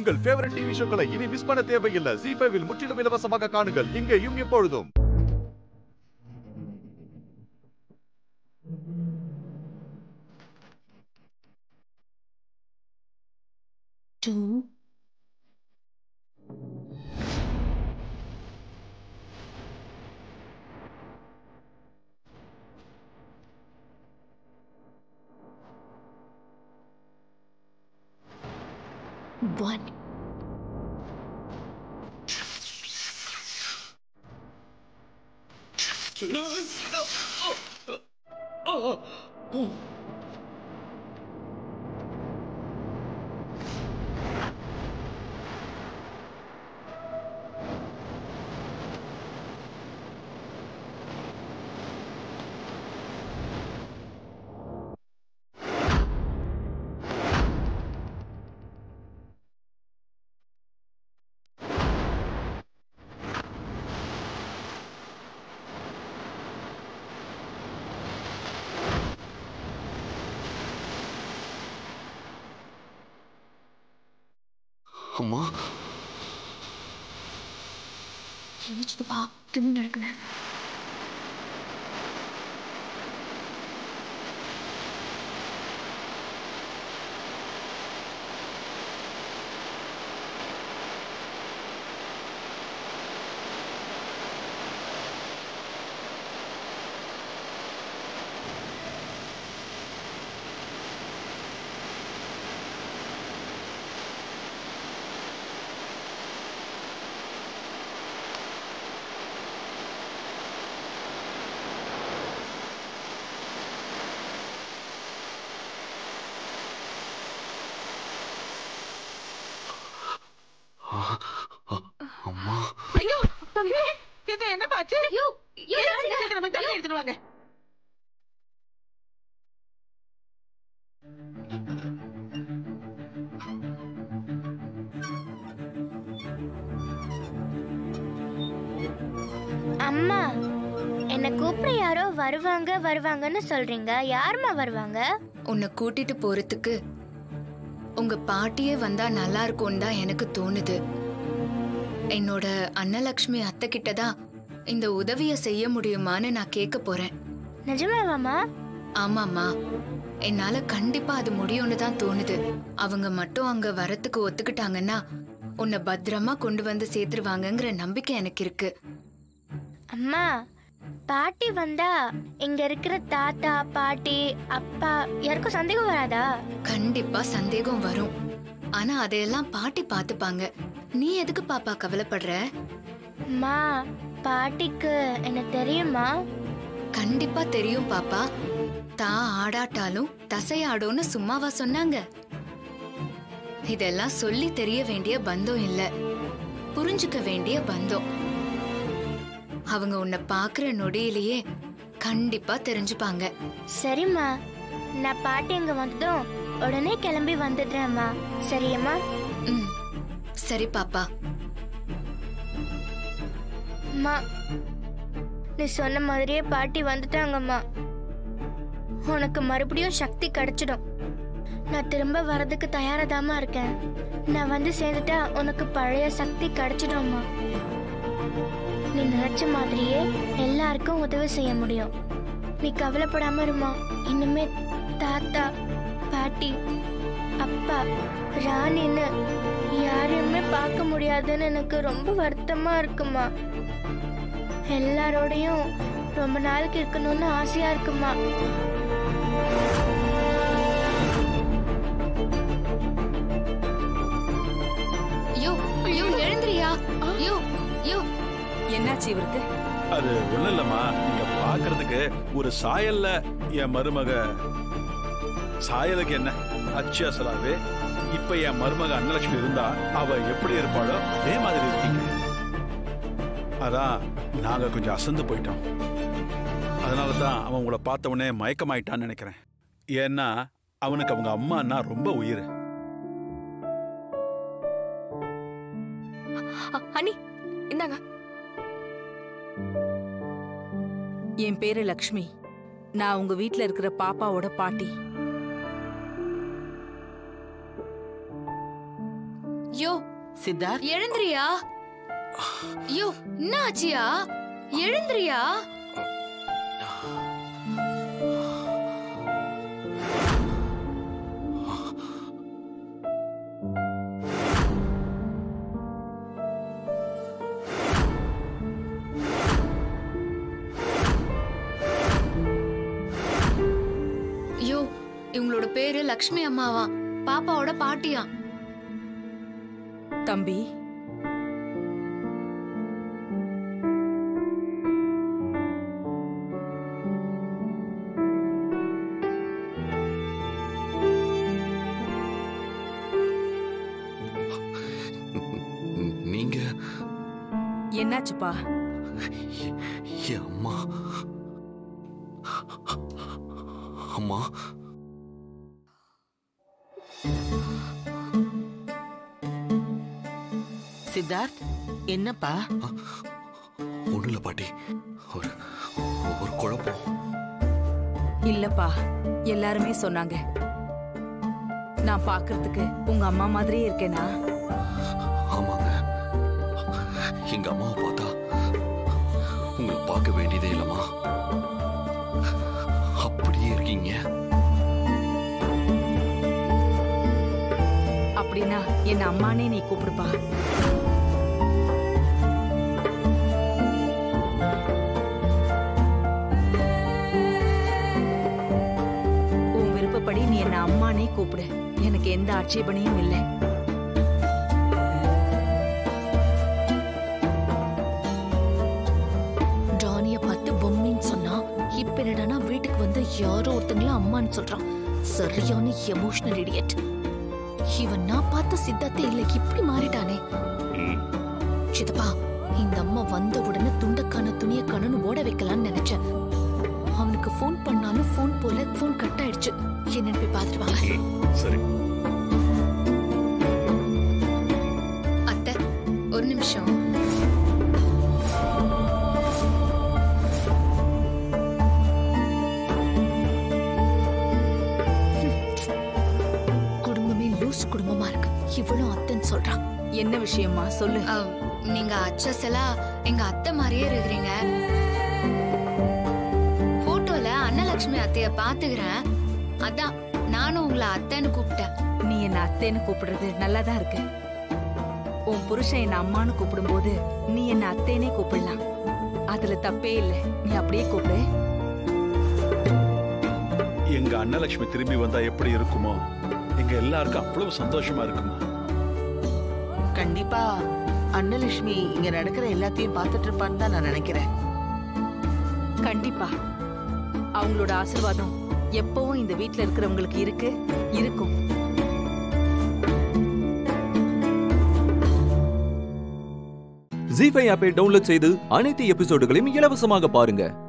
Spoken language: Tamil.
உங்கள் ஃபேவரட் டிவி ஷோக்களை இனி மிஸ் பண்ண தேவையில்லை ஜி ஃபைவில் முற்றிலும் இலவசமாக காணுங்கள் இங்கேயும் எப்பொழுதும் two, one. அம்மா என்னச்சுப்பா திரும்பி நடக்கல அம்மா ஐயோ தம்பி இது என்ன பாச்சு ஐயோ நம்ம தண்ணி எடுத்துட்டு வாங்க அம்மா என்ன கூப்பிட யாரோ வருவாங்க வருவாங்கன்னு சொல்றீங்க யாரும்மா வருவாங்க உன்னை கூட்டிட்டு போறதுக்கு உங்க பாட்டியே வந்தா நல்லா இருக்கும்னு தான் எனக்கு தோணுது என்னோட அன்னலக்ஷ்மி அத்தை கிட்ட தான் இந்த உதவிய செய்ய முடியுமான்னு நான் கேட்க போறேன் நிஜமாவாம்மா ஆமாம்மா என்னால கண்டிப்பா அது முடியும்னு தான் தோணுது அவங்க மட்டும் அங்க வரத்துக்கு ஒத்துக்கிட்டாங்கன்னா உன்னை பத்திரமா கொண்டு வந்து சேர்த்துருவாங்கங்கிற நம்பிக்கை எனக்கு இருக்கு அம்மா பாட்டி வந்தா இங்க இருக்கிற தாத்தா பாட்டி அப்பா யாருக்கும் சந்தேகம் வராதா கண்டிப்பா சந்தேகம் வரும் ஆனா அதையெல்லாம் பாட்டி பாத்துப்பாங்க நீ எதுக்கு பாப்பா கவலைப்படுற அம்மா பாட்டிக்கு என்ன தெரியுமா கண்டிப்பா தெரியும் பாப்பா தான் ஆடாட்டாலும் தசையாடும்னு சும்மாவா சொன்னாங்க இதெல்லாம் சொல்லி தெரிய வேண்டிய பந்தம் இல்ல புரிஞ்சுக்க வேண்டிய பந்தம் அவங்க உன்னை பாக்குற நொடியிலேயே கண்டிப்பா தெரிஞ்சுப்பாங்க சரிம்மா நான் பாட்டி அங்க வந்ததும் உடனே கிளம்பி வந்துடுறேம்மா சரியம்மா ம் சரி பாப்பா அம்மா நீ சொன்ன மாதிரியே பாட்டி வந்துட்டாங்கம்மா உனக்கு மறுபடியும் சக்தி கிடைச்சிடும் நான் திரும்ப வரதுக்கு தயாராதாம்மா இருக்கேன் நான் வந்து சேர்ந்துட்டா உனக்கு பழைய சக்தி கிடைச்சிடும்மா நீ நினைச்ச மாதிரியே எல்லாருக்கும் உதவி செய்ய முடியும் நீ கவலைப்படாம இருமா இனிமே தாத்தா பாட்டி அப்பா ராணின்னு யாரையுமே பார்க்க முடியாதுன்னு எனக்கு ரொம்ப வருத்தமா இருக்குமா எல்லாரோடையும் ரொம்ப நாளைக்கு இருக்கணும்னு ஆசையா இருக்குமா யோ யோ எழுந்திரியா யோ யோ என்னாச்சு இவருக்கு அது ஒண்ணும் இல்லம்மா நீங்க பாக்குறதுக்கு ஒரு சாயல்ல என் மருமக சாயலுக்கு என்ன அச்சு அசலாவே இப்ப என் மருமக அன்னலட்சுமி இருந்தா அவ எப்படி இருப்பாளோ அதே மாதிரி இருக்கீங்க அதான் நாங்க கொஞ்சம் அசந்து போயிட்டோம் அதனால தான் அவன் உங்களை பார்த்த உடனே மயக்கமாயிட்டான்னு நினைக்கிறேன் ஏன்னா அவனுக்கு அவங்க அம்மான்னா ரொம்ப உயிர் அண்ணி இந்தாங்க என் பேரு லக்ஷ்மி நான் உங்க வீட்ல இருக்கிற பாப்பாவோட பாட்டி யோ சித்தார்த் எழுந்திரியா யோ என்ன ஆச்சியா எழுந்திரியா யோ இவங்களோட பேரு லக்ஷ்மி அம்மாவா பாப்பாவோட பாட்டியா தம்பி ந- நீங்க என்னாச்சுப்பா என் அம்மா அம்மா சித்தார்த் என்னப்பா ஒண்ணுல பாட்டி ஒரு ஒரு குழப்பம் இல்லப்பா எல்லாருமே சொன்னாங்க நான் பார்க்கிறதுக்கு உங்க அம்மா மாதிரியே இருக்கேனா ஆமாங்க எங்க அம்மாவை பார்த்தா உங்களை பார்க்க வேண்டியதே இல்லம்மா அப்படியே இருக்கீங்க அப்படின்னா என்ன அம்மானே நீ கூப்பிடுப்பா உன் விருப்பப்படி நீ என்ன அம்மானே கூப்பிடு எனக்கு எந்த ஆட்சேபனையும் இல்லை டானிய பார்த்து பொம்மின்னு சொன்னா இப்ப என்னடானா வீட்டுக்கு வந்து யாரோ ஒருத்தங்கள அம்மான்னு சொல்றான் சரியான எமோஷனல் இடியட் இவன் நான் பார்த்த சித்தார்த்தே இல்ல இப்படி மாறிட்டானே சித்தப்பா இந்த அம்மா வந்த உடனே துண்டக்கான துணியக்கானு ஓட வைக்கலாம்னு நினைச்சேன் அவனுக்கு ஃபோன் பண்ணாலும் ஃபோன் போல ஃபோன் கட் ஆயிடுச்சு என்னன்னு போய் பார்த்துட்டு வாங்க சரி அத்தை ஒரு நிமிஷம் குடும்பமே லூஸ் குடும்பமா இருக்கு இவ்வளவு அத்தைன்னு சொல்றான் என்ன விஷயமா சொல்லு அஹ், நீங்க அச்சசலா எங்க அத்தை மாதிரியே இருக்கிறீங்க போட்டோல அன்னலட்சுமி அத்தைய பாத்துக்கிறேன் அதான் நானும் உங்களை அத்தைன்னு கூப்பிட்டேன் நீ என்ன அத்தைன்னு கூப்பிடுறது நல்லாதான் இருக்கு உன் புருஷன் என்ன அம்மான்னு கூப்பிடும்போது நீ என்ன அத்தைனே கூப்பிடலாம் அதுல தப்பே இல்ல நீ அப்படியே கூப்பிடு எங்க அன்னலட்சுமி திரும்பி வந்தா எப்படி இருக்குமோ எங்க எல்லாருக்கும் அவ்வளவு சந்தோஷமா இருக்குமா கண்டிப்பா அன்னலட்சுமி இங்க நடக்கிற எல்லாத்தையும் பார்த்துட்டு இருப்பான்னு தான் நான் நினைக்கிறேன் கண்டிப்பா அவங்களோட ஆசீர்வாதம் எப்பவும் இந்த வீட்ல இருக்கிறவங்களுக்கு இருக்கு இருக்கும் ஜி ஃபைவ் ஆப்பை டவுன்லோட் செய்து அனைத்து எபிசோடுகளையும் இலவசமாக பாருங்க